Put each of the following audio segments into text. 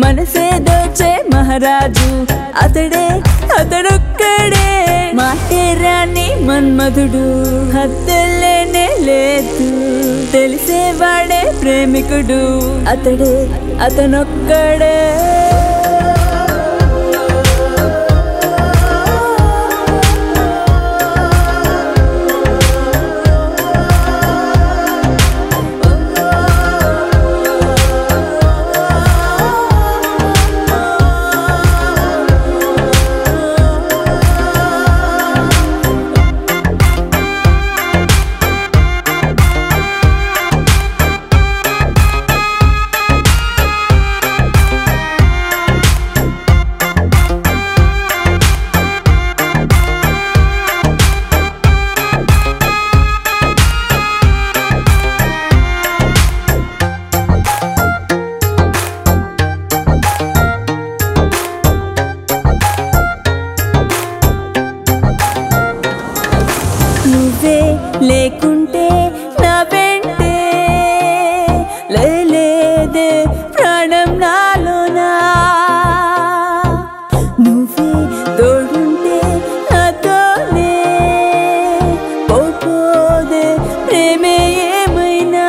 మనసే దోచే మహారాజు అతడే అతడొక్కడే మాటే రాని మన్మధుడు హద్దులేనే లేదు తెలిసేవాడే ప్రేమికుడు అతడే అతనొక్కడే నువ్వే లేకుంటే నా వెంటే లేదే ప్రాణం నాలోనా నువ్వే తోడుంటే నాతోనే పోపోదే ప్రేమే ఏమైనా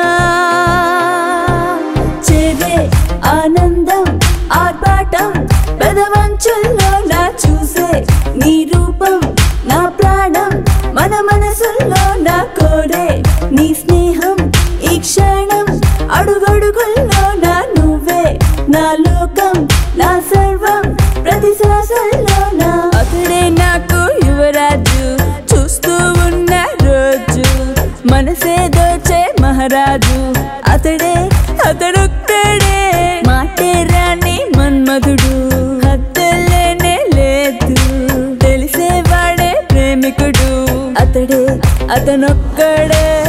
చేదే ఆనందం ఆర్భాటం పెదవంచుల్లో నా చూసే నీ రూపం నా ప్రాణం మన మనసుల్లో నా కోరే నీ స్నేహం ఈ క్షణం అడుగడుగుల్లో నా నువ్వే నా లోకం నా సర్వం ప్రతి శ్వాసల్లో నా అతడే నాకు యువరాజు చూస్తూ ఉన్న రోజు మనసే దోచే మహారాజు అతడే అతడొక్కడే మాటే రాని మన్మధుడు హద్దులేనే లేదు తెలిసేవాడే ప్రేమికుడు అతడే అతనొక్కడే